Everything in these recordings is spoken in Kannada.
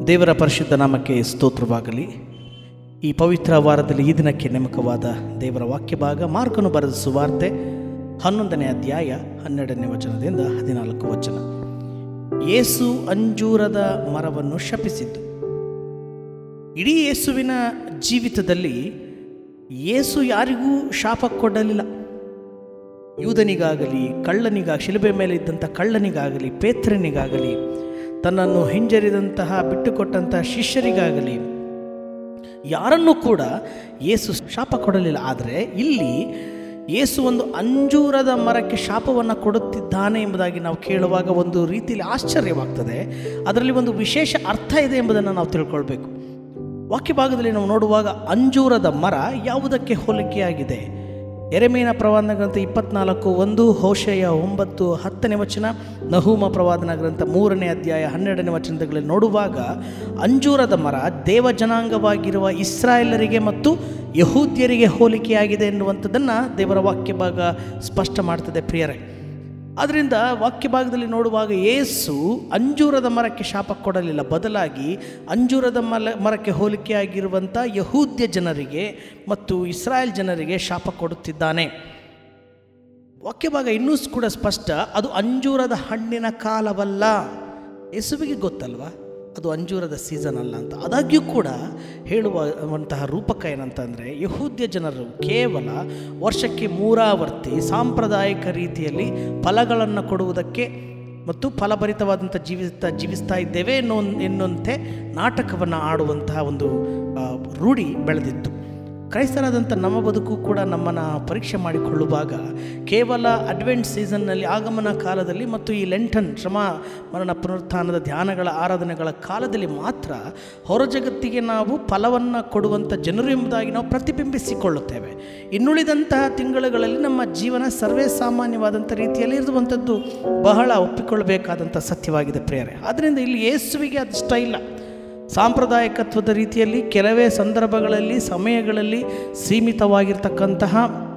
ದೇವರ ಪರಿಶುದ್ಧ ನಾಮಕ್ಕೆ ಸ್ತೋತ್ರವಾಗಲಿ ಈ ಪವಿತ್ರ ವಾರದಲ್ಲಿ ಈ ದಿನಕ್ಕೆ ನೇಮಕವಾದ ದೇವರ ವಾಕ್ಯ ಭಾಗ ಮಾರ್ಕನು ಬರೆದ ಸುವಾರ್ತೆ ಹನ್ನೊಂದನೇ ಅಧ್ಯಾಯ ಹನ್ನೆರಡನೇ ವಚನದಿಂದ ಹದಿನಾಲ್ಕು ವಚನ ಯೇಸು ಅಂಜೂರದ ಮರವನ್ನು ಶಪಿಸಿದ್ದು ಇಡೀ ಯೇಸುವಿನ ಜೀವಿತದಲ್ಲಿ ಯೇಸು ಯಾರಿಗೂ ಶಾಪ ಕೊಡಲಿಲ್ಲ ಯೂದನಿಗಾಗಲಿ ಕಳ್ಳನಿಗಾಗಿ ಶಿಲುಬೆ ಮೇಲೆ ಇದ್ದಂಥ ಕಳ್ಳನಿಗಾಗಲಿ ಪೇತ್ರನಿಗಾಗಲಿ ತನ್ನನ್ನು ಹಿಂಜರಿದಂತಹ ಬಿಟ್ಟುಕೊಟ್ಟಂತಹ ಶಿಷ್ಯರಿಗಾಗಲಿ ಯಾರನ್ನೂ ಕೂಡ ಯೇಸು ಶಾಪ ಕೊಡಲಿಲ್ಲ ಆದರೆ ಇಲ್ಲಿ ಯೇಸು ಒಂದು ಅಂಜೂರದ ಮರಕ್ಕೆ ಶಾಪವನ್ನು ಕೊಡುತ್ತಿದ್ದಾನೆ ಎಂಬುದಾಗಿ ನಾವು ಕೇಳುವಾಗ ಒಂದು ರೀತಿಯಲ್ಲಿ ಆಶ್ಚರ್ಯವಾಗ್ತದೆ ಅದರಲ್ಲಿ ಒಂದು ವಿಶೇಷ ಅರ್ಥ ಇದೆ ಎಂಬುದನ್ನು ನಾವು ತಿಳ್ಕೊಳ್ಬೇಕು ವಾಕ್ಯ ಭಾಗದಲ್ಲಿ ನಾವು ನೋಡುವಾಗ ಅಂಜೂರದ ಮರ ಯಾವುದಕ್ಕೆ ಹೋಲಿಕೆಯಾಗಿದೆ ಎರೆಮೀನ ಪ್ರವಾದನ ಗ್ರಂಥ ಇಪ್ಪತ್ನಾಲ್ಕು ಒಂದು ಹೋಶೆಯ ಒಂಬತ್ತು ಹತ್ತನೇ ವಚನ ನಹೂಮ ಪ್ರವಾದನ ಗ್ರಂಥ ಮೂರನೇ ಅಧ್ಯಾಯ ಹನ್ನೆರಡನೇ ವಚನಗಳಲ್ಲಿ ನೋಡುವಾಗ ಅಂಜೂರದ ಮರ ದೇವ ಜನಾಂಗವಾಗಿರುವ ಇಸ್ರಾಯೇಲರಿಗೆ ಮತ್ತು ಯಹೂದ್ಯರಿಗೆ ಹೋಲಿಕೆಯಾಗಿದೆ ಎನ್ನುವಂಥದ್ದನ್ನು ದೇವರ ವಾಕ್ಯ ಭಾಗ ಸ್ಪಷ್ಟ ಮಾಡ್ತದೆ ಪ್ರಿಯರೇ ಆದ್ದರಿಂದ ವಾಕ್ಯ ಭಾಗದಲ್ಲಿ ನೋಡುವಾಗ ಏಸು ಅಂಜೂರದ ಮರಕ್ಕೆ ಶಾಪ ಕೊಡಲಿಲ್ಲ ಬದಲಾಗಿ ಅಂಜೂರದ ಮಲ ಮರಕ್ಕೆ ಹೋಲಿಕೆಯಾಗಿರುವಂಥ ಯಹೂದ್ಯ ಜನರಿಗೆ ಮತ್ತು ಇಸ್ರಾಯೇಲ್ ಜನರಿಗೆ ಶಾಪ ಕೊಡುತ್ತಿದ್ದಾನೆ ವಾಕ್ಯ ಭಾಗ ಇನ್ನೂ ಕೂಡ ಸ್ಪಷ್ಟ ಅದು ಅಂಜೂರದ ಹಣ್ಣಿನ ಕಾಲವಲ್ಲ ಯೇಸುವಿಗೆ ಗೊತ್ತಲ್ವಾ ಅದು ಅಂಜೂರದ ಸೀಸನ್ ಅಲ್ಲ ಅಂತ ಆದಾಗ್ಯೂ ಕೂಡ ಹೇಳುವಂತಹ ರೂಪಕ ಏನಂತಂದರೆ ಯಹೂದ್ಯ ಜನರು ಕೇವಲ ವರ್ಷಕ್ಕೆ ಮೂರಾವರ್ತಿ ಸಾಂಪ್ರದಾಯಿಕ ರೀತಿಯಲ್ಲಿ ಫಲಗಳನ್ನು ಕೊಡುವುದಕ್ಕೆ ಮತ್ತು ಫಲಭರಿತವಾದಂಥ ಜೀವಿಸ್ತಾ ಜೀವಿಸ್ತಾ ಇದ್ದೇವೆ ಎನ್ನೋ ಎನ್ನುವಂತೆ ನಾಟಕವನ್ನು ಆಡುವಂತಹ ಒಂದು ಆ, ರೂಢಿ ಬೆಳೆದಿತ್ತು ಕ್ರೈಸ್ತರಾದಂಥ ನಮ್ಮ ಬದುಕು ಕೂಡ ನಮ್ಮನ್ನು ಪರೀಕ್ಷೆ ಮಾಡಿಕೊಳ್ಳುವಾಗ ಕೇವಲ ಅಡ್ವೆಂಟ್ ಸೀಸನ್ನಲ್ಲಿ ಆಗಮನ ಕಾಲದಲ್ಲಿ ಮತ್ತು ಈ ಲೆಂಟನ್ ಶ್ರಮ ಮರಣ ಪುನರುತ್ಥಾನದ ಧ್ಯಾನಗಳ ಆರಾಧನೆಗಳ ಕಾಲದಲ್ಲಿ ಮಾತ್ರ ಹೊರ ಜಗತ್ತಿಗೆ ನಾವು ಫಲವನ್ನು ಕೊಡುವಂಥ ಜನರು ಎಂಬುದಾಗಿ ನಾವು ಪ್ರತಿಬಿಂಬಿಸಿಕೊಳ್ಳುತ್ತೇವೆ ಇನ್ನುಳಿದಂತಹ ತಿಂಗಳುಗಳಲ್ಲಿ ನಮ್ಮ ಜೀವನ ಸರ್ವೇ ಸಾಮಾನ್ಯವಾದಂಥ ರೀತಿಯಲ್ಲಿ ಇರುವಂಥದ್ದು ಬಹಳ ಒಪ್ಪಿಕೊಳ್ಳಬೇಕಾದಂಥ ಸತ್ಯವಾಗಿದೆ ಪ್ರೇರೆ ಆದ್ದರಿಂದ ಇಲ್ಲಿ ಯೇಸುವಿಗೆ ಅದು ಇಷ್ಟ ಇಲ್ಲ ಸಾಂಪ್ರದಾಯಿಕತ್ವದ ರೀತಿಯಲ್ಲಿ ಕೆಲವೇ ಸಂದರ್ಭಗಳಲ್ಲಿ ಸಮಯಗಳಲ್ಲಿ ಸೀಮಿತವಾಗಿರ್ತಕ್ಕಂತಹ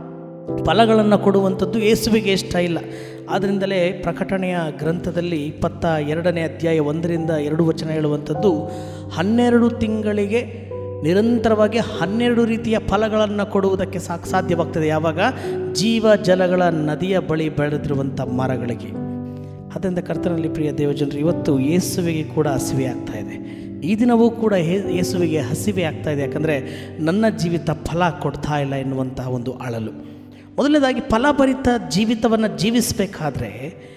ಫಲಗಳನ್ನು ಕೊಡುವಂಥದ್ದು ಯೇಸುವಿಗೆ ಇಷ್ಟ ಇಲ್ಲ ಆದ್ದರಿಂದಲೇ ಪ್ರಕಟಣೆಯ ಗ್ರಂಥದಲ್ಲಿ ಇಪ್ಪತ್ತ ಎರಡನೇ ಅಧ್ಯಾಯ ಒಂದರಿಂದ ಎರಡು ವಚನ ಹೇಳುವಂಥದ್ದು ಹನ್ನೆರಡು ತಿಂಗಳಿಗೆ ನಿರಂತರವಾಗಿ ಹನ್ನೆರಡು ರೀತಿಯ ಫಲಗಳನ್ನು ಕೊಡುವುದಕ್ಕೆ ಸಾಕು ಸಾಧ್ಯವಾಗ್ತದೆ ಯಾವಾಗ ಜೀವ ಜಲಗಳ ನದಿಯ ಬಳಿ ಬೆಳೆದಿರುವಂಥ ಮರಗಳಿಗೆ ಅದರಿಂದ ಕರ್ತನಲ್ಲಿ ಪ್ರಿಯ ದೇವಜನರು ಇವತ್ತು ಯೇಸುವಿಗೆ ಕೂಡ ಹಸಿವೆ ಆಗ್ತಾ ಇದೆ ಈ ದಿನವೂ ಕೂಡ ಹೇ- ಯೇಸುವಿಗೆ ಹಸಿವೆ ಆಗ್ತಾ ಇದೆ ಯಾಕಂದರೆ ನನ್ನ ಜೀವಿತ ಫಲ ಕೊಡ್ತಾ ಇಲ್ಲ ಎನ್ನುವಂತಹ ಒಂದು ಅಳಲು ಮೊದಲನೇದಾಗಿ ಫಲಭರಿತ ಜೀವಿತವನ್ನು ಜೀವಿಸಬೇಕಾದ್ರೆ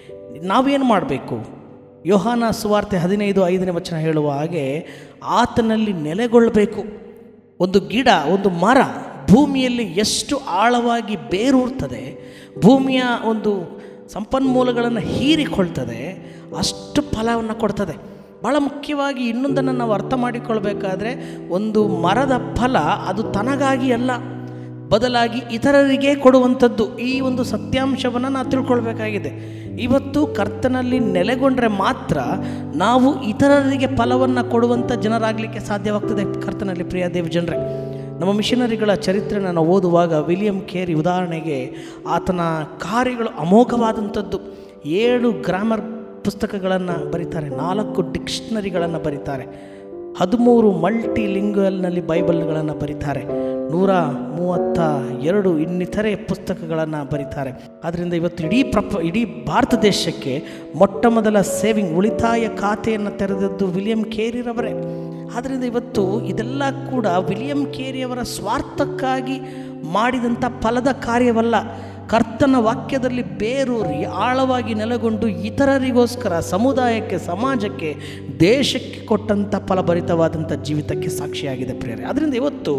ನಾವೇನು ಮಾಡಬೇಕು ಯೋಹಾನ ಸುವಾರ್ತೆ ಹದಿನೈದು ಐದನೇ ವಚನ ಹೇಳುವ ಹಾಗೆ ಆತನಲ್ಲಿ ನೆಲೆಗೊಳ್ಳಬೇಕು ಒಂದು ಗಿಡ ಒಂದು ಮರ ಭೂಮಿಯಲ್ಲಿ ಎಷ್ಟು ಆಳವಾಗಿ ಬೇರೂರ್ತದೆ ಭೂಮಿಯ ಒಂದು ಸಂಪನ್ಮೂಲಗಳನ್ನು ಹೀರಿಕೊಳ್ತದೆ ಅಷ್ಟು ಫಲವನ್ನು ಕೊಡ್ತದೆ ಭಾಳ ಮುಖ್ಯವಾಗಿ ಇನ್ನೊಂದನ್ನು ನಾವು ಅರ್ಥ ಮಾಡಿಕೊಳ್ಬೇಕಾದ್ರೆ ಒಂದು ಮರದ ಫಲ ಅದು ತನಗಾಗಿ ಅಲ್ಲ ಬದಲಾಗಿ ಇತರರಿಗೆ ಕೊಡುವಂಥದ್ದು ಈ ಒಂದು ಸತ್ಯಾಂಶವನ್ನು ನಾವು ತಿಳ್ಕೊಳ್ಬೇಕಾಗಿದೆ ಇವತ್ತು ಕರ್ತನಲ್ಲಿ ನೆಲೆಗೊಂಡ್ರೆ ಮಾತ್ರ ನಾವು ಇತರರಿಗೆ ಫಲವನ್ನು ಕೊಡುವಂಥ ಜನರಾಗಲಿಕ್ಕೆ ಸಾಧ್ಯವಾಗ್ತದೆ ಕರ್ತನಲ್ಲಿ ಪ್ರಿಯ ದೇವ ಜನರೇ ನಮ್ಮ ಮಿಷನರಿಗಳ ಚರಿತ್ರೆನ ನಾವು ಓದುವಾಗ ವಿಲಿಯಂ ಕೇರಿ ಉದಾಹರಣೆಗೆ ಆತನ ಕಾರ್ಯಗಳು ಅಮೋಘವಾದಂಥದ್ದು ಏಳು ಗ್ರಾಮರ್ ಪುಸ್ತಕಗಳನ್ನು ಬರೀತಾರೆ ನಾಲ್ಕು ಡಿಕ್ಷನರಿಗಳನ್ನು ಬರೀತಾರೆ ಹದಿಮೂರು ಮಲ್ಟಿ ಲಿಂಗ್ವಲ್ನಲ್ಲಿ ಬೈಬಲ್ಗಳನ್ನು ಬರೀತಾರೆ ನೂರ ಮೂವತ್ತ ಎರಡು ಇನ್ನಿತರೆ ಪುಸ್ತಕಗಳನ್ನು ಬರೀತಾರೆ ಆದ್ದರಿಂದ ಇವತ್ತು ಇಡೀ ಪ್ರಪ ಇಡೀ ಭಾರತ ದೇಶಕ್ಕೆ ಮೊಟ್ಟ ಮೊದಲ ಸೇವಿಂಗ್ ಉಳಿತಾಯ ಖಾತೆಯನ್ನು ತೆರೆದದ್ದು ವಿಲಿಯಂ ಕೇರಿರವರೇ ಆದ್ದರಿಂದ ಇವತ್ತು ಇದೆಲ್ಲ ಕೂಡ ವಿಲಿಯಂ ಕೇರಿಯವರ ಸ್ವಾರ್ಥಕ್ಕಾಗಿ ಮಾಡಿದಂಥ ಫಲದ ಕಾರ್ಯವಲ್ಲ ಕರ್ತನ ವಾಕ್ಯದಲ್ಲಿ ಬೇರೂರಿ ಆಳವಾಗಿ ನೆಲೆಗೊಂಡು ಇತರರಿಗೋಸ್ಕರ ಸಮುದಾಯಕ್ಕೆ ಸಮಾಜಕ್ಕೆ ದೇಶಕ್ಕೆ ಕೊಟ್ಟಂಥ ಫಲಭರಿತವಾದಂಥ ಜೀವಿತಕ್ಕೆ ಸಾಕ್ಷಿಯಾಗಿದೆ ಪ್ರೇರೆ ಅದರಿಂದ ಇವತ್ತು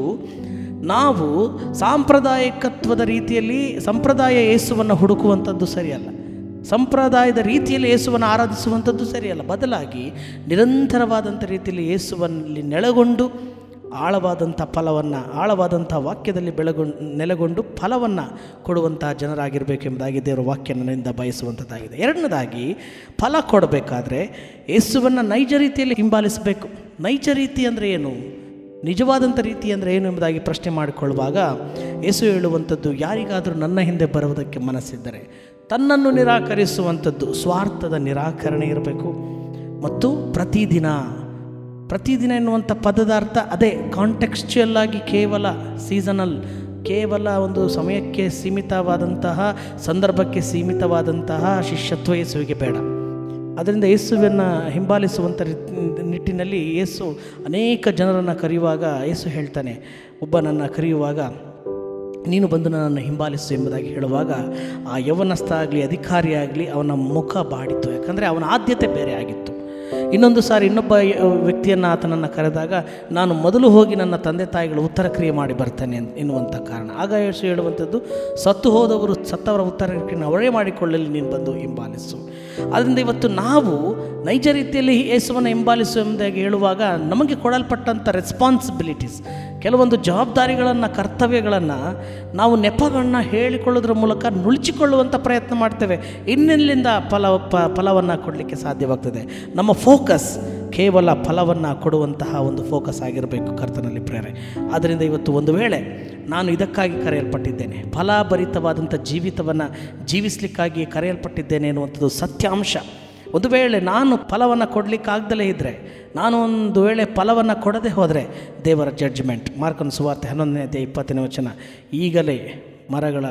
ನಾವು ಸಾಂಪ್ರದಾಯಿಕತ್ವದ ರೀತಿಯಲ್ಲಿ ಸಂಪ್ರದಾಯ ಯೇಸುವನ್ನು ಹುಡುಕುವಂಥದ್ದು ಸರಿಯಲ್ಲ ಸಂಪ್ರದಾಯದ ರೀತಿಯಲ್ಲಿ ಯೇಸುವನ್ನು ಆರಾಧಿಸುವಂಥದ್ದು ಸರಿಯಲ್ಲ ಬದಲಾಗಿ ನಿರಂತರವಾದಂಥ ರೀತಿಯಲ್ಲಿ ಯೇಸುವಲ್ಲಿ ನೆಲೆಗೊಂಡು ಆಳವಾದಂಥ ಫಲವನ್ನು ಆಳವಾದಂಥ ವಾಕ್ಯದಲ್ಲಿ ಬೆಳಗೊಂಡು ನೆಲೆಗೊಂಡು ಫಲವನ್ನು ಕೊಡುವಂತಹ ಜನರಾಗಿರಬೇಕೆಂಬುದಾಗಿ ದೇವರ ವಾಕ್ಯ ನನ್ನಿಂದ ಬಯಸುವಂಥದ್ದಾಗಿದೆ ಎರಡನೇದಾಗಿ ಫಲ ಕೊಡಬೇಕಾದ್ರೆ ಯೇಸುವನ್ನು ನೈಜ ರೀತಿಯಲ್ಲಿ ಹಿಂಬಾಲಿಸಬೇಕು ನೈಜ ರೀತಿ ಅಂದರೆ ಏನು ನಿಜವಾದಂಥ ರೀತಿ ಅಂದರೆ ಏನು ಎಂಬುದಾಗಿ ಪ್ರಶ್ನೆ ಮಾಡಿಕೊಳ್ಳುವಾಗ ಯೇಸು ಹೇಳುವಂಥದ್ದು ಯಾರಿಗಾದರೂ ನನ್ನ ಹಿಂದೆ ಬರುವುದಕ್ಕೆ ಮನಸ್ಸಿದ್ದರೆ ತನ್ನನ್ನು ನಿರಾಕರಿಸುವಂಥದ್ದು ಸ್ವಾರ್ಥದ ನಿರಾಕರಣೆ ಇರಬೇಕು ಮತ್ತು ಪ್ರತಿದಿನ ಪ್ರತಿದಿನ ಎನ್ನುವಂಥ ಪದದ ಅರ್ಥ ಅದೇ ಕಾಂಟೆಕ್ಸ್ಚುಯಲ್ ಆಗಿ ಕೇವಲ ಸೀಸನಲ್ ಕೇವಲ ಒಂದು ಸಮಯಕ್ಕೆ ಸೀಮಿತವಾದಂತಹ ಸಂದರ್ಭಕ್ಕೆ ಸೀಮಿತವಾದಂತಹ ಶಿಷ್ಯತ್ವ ಯೇಸುವಿಗೆ ಬೇಡ ಅದರಿಂದ ಯೇಸುವನ್ನು ಹಿಂಬಾಲಿಸುವಂಥ ರೀತಿ- ನಿಟ್ಟಿನಲ್ಲಿ ಯೇಸು ಅನೇಕ ಜನರನ್ನು ಕರೆಯುವಾಗ ಯೇಸು ಹೇಳ್ತಾನೆ ಒಬ್ಬ ನನ್ನ ಕರೆಯುವಾಗ ನೀನು ಬಂದು ನನ್ನನ್ನು ಹಿಂಬಾಲಿಸು ಎಂಬುದಾಗಿ ಹೇಳುವಾಗ ಆ ಯವನಸ್ಥ ಆಗಲಿ ಅಧಿಕಾರಿ ಆಗಲಿ ಅವನ ಮುಖ ಬಾಡಿತು ಯಾಕಂದರೆ ಅವನ ಆದ್ಯತೆ ಬೇರೆ ಆಗಿತ್ತು ಇನ್ನೊಂದು ಸಾರಿ ಇನ್ನೊಬ್ಬ ಯ- ವ್ಯಕ್ತಿಯನ್ನು ಆತನನ್ನು ಕರೆದಾಗ ನಾನು ಮೊದಲು ಹೋಗಿ ನನ್ನ ತಂದೆ ತಾಯಿಗಳು ಉತ್ತರ ಕ್ರಿಯೆ ಮಾಡಿ ಬರ್ತೇನೆ ಅಂತ- ಎನ್ನುವಂಥ ಕಾರಣ ಆಗ ಯೇಸು ಹೇಳುವಂಥದ್ದು ಸತ್ತು ಹೋದವರು ಸತ್ತವರ ಉತ್ತರ ಕ್ರಿಯೆಯನ್ನು ಅವರೇ ಮಾಡಿಕೊಳ್ಳಲಿ ನೀನು ಬಂದು ಹಿಂಬಾಲಿಸು ಆದ್ದರಿಂದ ಇವತ್ತು ನಾವು ನೈಜ ರೀತಿಯಲ್ಲಿ ಯೇಸುವನ್ನು ಹಿಂಬಾಲಿಸು ಎಂಬುದಾಗಿ ಹೇಳುವಾಗ ನಮಗೆ ಕೊಡಲ್ಪಟ್ಟಂಥ ರೆಸ್ಪಾನ್ಸಿಬಿಲಿಟೀಸ್ ಕೆಲವೊಂದು ಜವಾಬ್ದಾರಿಗಳನ್ನು ಕರ್ತವ್ಯಗಳನ್ನು ನಾವು ನೆಪಗಳನ್ನ ಹೇಳಿಕೊಳ್ಳೋದ್ರ ಮೂಲಕ ನುಳಿಚಿಕೊಳ್ಳುವಂಥ ಪ್ರಯತ್ನ ಮಾಡ್ತೇವೆ ಇನ್ನೆಲ್ಲಿಂದ ಫಲ ಪ ಫಲವನ್ನು ಕೊಡಲಿಕ್ಕೆ ಸಾಧ್ಯವಾಗ್ತದೆ ನಮ್ಮ ಫೋಕಸ್ ಕೇವಲ ಫಲವನ್ನು ಕೊಡುವಂತಹ ಒಂದು ಫೋಕಸ್ ಆಗಿರಬೇಕು ಕರ್ತನಲ್ಲಿ ಪ್ರೇರೆ ಆದ್ದರಿಂದ ಇವತ್ತು ಒಂದು ವೇಳೆ ನಾನು ಇದಕ್ಕಾಗಿ ಕರೆಯಲ್ಪಟ್ಟಿದ್ದೇನೆ ಫಲಭರಿತವಾದಂಥ ಜೀವಿತವನ್ನು ಜೀವಿಸಲಿಕ್ಕಾಗಿ ಕರೆಯಲ್ಪಟ್ಟಿದ್ದೇನೆ ಎನ್ನುವಂಥದ್ದು ಸತ್ಯಾಂಶ ಒಂದು ವೇಳೆ ನಾನು ಫಲವನ್ನು ಕೊಡಲಿಕ್ಕಾಗ್ದಲೇ ಇದ್ದರೆ ನಾನು ಒಂದು ವೇಳೆ ಫಲವನ್ನು ಕೊಡದೆ ಹೋದರೆ ದೇವರ ಜಡ್ಜ್ಮೆಂಟ್ ಮಾರ್ಕನ್ ಸುವಾರ್ತೆ ಹನ್ನೊಂದನೇ ಅಧ್ಯಾಯ ಇಪ್ಪತ್ತನೇ ವಚನ ಈಗಲೇ ಮರಗಳ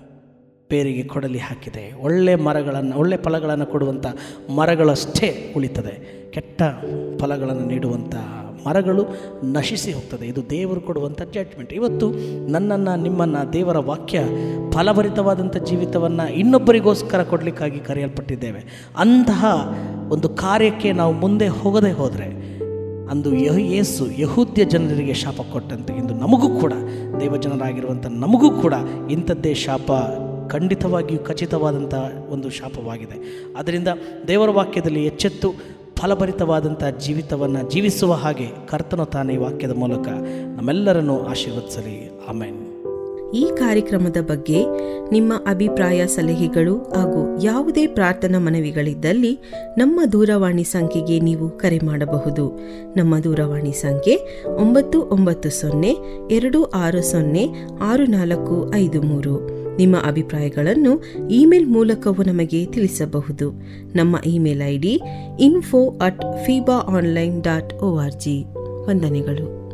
ಬೇರಿಗೆ ಕೊಡಲಿ ಹಾಕಿದೆ ಒಳ್ಳೆ ಮರಗಳನ್ನು ಒಳ್ಳೆ ಫಲಗಳನ್ನು ಕೊಡುವಂಥ ಮರಗಳಷ್ಟೇ ಉಳಿತದೆ ಕೆಟ್ಟ ಫಲಗಳನ್ನು ನೀಡುವಂಥ ಮರಗಳು ನಶಿಸಿ ಹೋಗ್ತದೆ ಇದು ದೇವರು ಕೊಡುವಂಥ ಜಡ್ಜ್ಮೆಂಟ್ ಇವತ್ತು ನನ್ನನ್ನು ನಿಮ್ಮನ್ನು ದೇವರ ವಾಕ್ಯ ಫಲಭರಿತವಾದಂಥ ಜೀವಿತವನ್ನು ಇನ್ನೊಬ್ಬರಿಗೋಸ್ಕರ ಕೊಡಲಿಕ್ಕಾಗಿ ಕರೆಯಲ್ಪಟ್ಟಿದ್ದೇವೆ ಅಂತಹ ಒಂದು ಕಾರ್ಯಕ್ಕೆ ನಾವು ಮುಂದೆ ಹೋಗದೆ ಹೋದರೆ ಅಂದು ಯಹ ಯೇಸು ಯಹೂದ್ಯ ಜನರಿಗೆ ಶಾಪ ಕೊಟ್ಟಂತೆ ಇಂದು ನಮಗೂ ಕೂಡ ದೇವಜನರಾಗಿರುವಂಥ ನಮಗೂ ಕೂಡ ಇಂಥದ್ದೇ ಶಾಪ ಖಂಡಿತವಾಗಿಯೂ ಖಚಿತವಾದಂಥ ಒಂದು ಶಾಪವಾಗಿದೆ ಅದರಿಂದ ದೇವರ ವಾಕ್ಯದಲ್ಲಿ ಎಚ್ಚೆತ್ತು ಫಲಭರಿತವಾದಂಥ ಜೀವಿತವನ್ನು ಜೀವಿಸುವ ಹಾಗೆ ಕರ್ತನು ತಾನೇ ಈ ವಾಕ್ಯದ ಮೂಲಕ ನಮ್ಮೆಲ್ಲರನ್ನು ಆಶೀರ್ವದಿಸಲಿ ಆಮೇನ್ ಈ ಕಾರ್ಯಕ್ರಮದ ಬಗ್ಗೆ ನಿಮ್ಮ ಅಭಿಪ್ರಾಯ ಸಲಹೆಗಳು ಹಾಗೂ ಯಾವುದೇ ಪ್ರಾರ್ಥನಾ ಮನವಿಗಳಿದ್ದಲ್ಲಿ ನಮ್ಮ ದೂರವಾಣಿ ಸಂಖ್ಯೆಗೆ ನೀವು ಕರೆ ಮಾಡಬಹುದು ನಮ್ಮ ದೂರವಾಣಿ ಸಂಖ್ಯೆ ಒಂಬತ್ತು ಒಂಬತ್ತು ಸೊನ್ನೆ ಎರಡು ಆರು ಸೊನ್ನೆ ಆರು ನಾಲ್ಕು ಐದು ಮೂರು ನಿಮ್ಮ ಅಭಿಪ್ರಾಯಗಳನ್ನು ಇಮೇಲ್ ಮೂಲಕವೂ ನಮಗೆ ತಿಳಿಸಬಹುದು ನಮ್ಮ email I D info at Fiba online dot O R G ವಂದನೆಗಳು